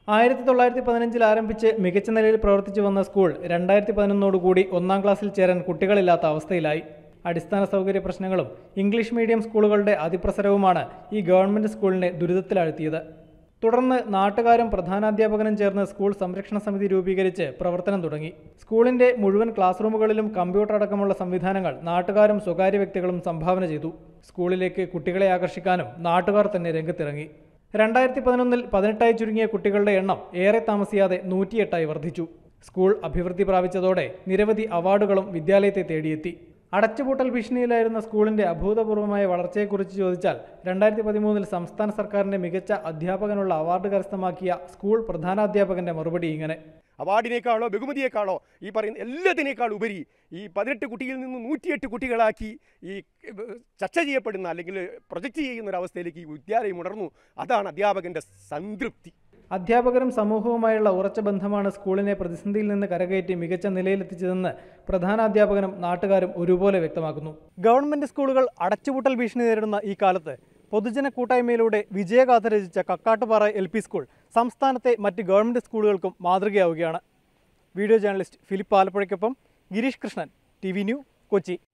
ആയിരത്തി തൊള്ളായിരത്തി പതിനഞ്ചിൽ ആരംഭിച്ച് മികച്ച നിലയിൽ പ്രവർത്തിച്ചു വന്ന സ്കൂൾ രണ്ടായിരത്തി പതിനൊന്നോടുകൂടി ഒന്നാം ക്ലാസ്സിൽ ചേരാൻ കുട്ടികളില്ലാത്ത അവസ്ഥയിലായി അടിസ്ഥാന സൗകര്യ പ്രശ്നങ്ങളും ഇംഗ്ലീഷ് മീഡിയം സ്കൂളുകളുടെ അതിപ്രസരവുമാണ് ഈ ഗവൺമെന്റ് സ്കൂളിനെ ദുരിതത്തിലാഴ്ത്തിയത് തുടർന്ന് നാട്ടുകാരും പ്രധാനാധ്യാപകനും ചേർന്ന് സ്കൂൾ സംരക്ഷണ സമിതി രൂപീകരിച്ച് പ്രവർത്തനം തുടങ്ങി സ്കൂളിന്റെ മുഴുവൻ ക്ലാസ് റൂമുകളിലും കമ്പ്യൂട്ടർ അടക്കമുള്ള സംവിധാനങ്ങൾ നാട്ടുകാരും സ്വകാര്യ വ്യക്തികളും സംഭാവന ചെയ്തു സ്കൂളിലേക്ക് കുട്ടികളെ ആകർഷിക്കാനും നാട്ടുകാർ തന്നെ രംഗത്തിറങ്ങി രണ്ടായിരത്തി പതിനൊന്നിൽ പതിനെട്ടായി ചുരുങ്ങിയ കുട്ടികളുടെ എണ്ണം ഏറെ താമസിയാതെ നൂറ്റിയെട്ടായി വർദ്ധിച്ചു സ്കൂൾ അഭിവൃദ്ധി പ്രാപിച്ചതോടെ നിരവധി അവാർഡുകളും വിദ്യാലയത്തെ തേടിയെത്തി അടച്ചുപൂട്ടൽ ഭീഷണിയിലായിരുന്ന സ്കൂളിന്റെ അഭൂതപൂർവമായ വളർച്ചയെക്കുറിച്ച് ചോദിച്ചാൽ രണ്ടായിരത്തി പതിമൂന്നിൽ സംസ്ഥാന സർക്കാരിന്റെ മികച്ച അധ്യാപകനുള്ള അവാർഡ് കരസ്ഥമാക്കിയ സ്കൂൾ പ്രധാനാധ്യാപകന്റെ മറുപടി ഇങ്ങനെ അവാർഡിനേക്കാളോ ബഹുമതിയേക്കാളോ ഈ പറയുന്ന എല്ലാത്തിനേക്കാൾ ഉപരി ഈ പതിനെട്ട് കുട്ടിയിൽ നിന്ന് നൂറ്റിയെട്ട് കുട്ടികളാക്കി ഈ ഏഹ്, ചർച്ച ചെയ്യപ്പെടുന്ന അല്ലെങ്കിൽ പ്രൊജക്റ്റ് ചെയ്യുന്ന ഒരു അവസ്ഥയിലേക്ക് ഈ വിദ്യാലയം ഉണർന്നു അതാണ് അധ്യാപകൻ്റെ സംതൃപ്തി അധ്യാപകരും സമൂഹവുമായുള്ള ഉറച്ച ബന്ധമാണ് സ്കൂളിനെ പ്രതിസന്ധിയിൽ നിന്ന് കരകയറ്റി മികച്ച നിലയിലെത്തിച്ചതെന്ന് പ്രധാനാധ്യാപകനും നാട്ടുകാരും ഒരുപോലെ വ്യക്തമാക്കുന്നു ഗവൺമെന്റ് സ്കൂളുകൾ അടച്ചുപൂട്ടൽ ഭീഷണി നേരിടുന്ന ഈ കാലത്ത് പൊതുജന കൂട്ടായ്മയിലൂടെ വിജയഗാഥ രചിച്ച കക്കാട്ടുപാറ എൽ പി സ്കൂൾ സംസ്ഥാനത്തെ മറ്റ് ഗവൺമെന്റ് സ്കൂളുകൾക്കും മാതൃകയാവുകയാണ് വീഡിയോ ജേർണലിസ്റ്റ് ഫിലിപ്പ് ആലപ്പുഴയ്ക്കൊപ്പം Girish Krishnan T V New Kochi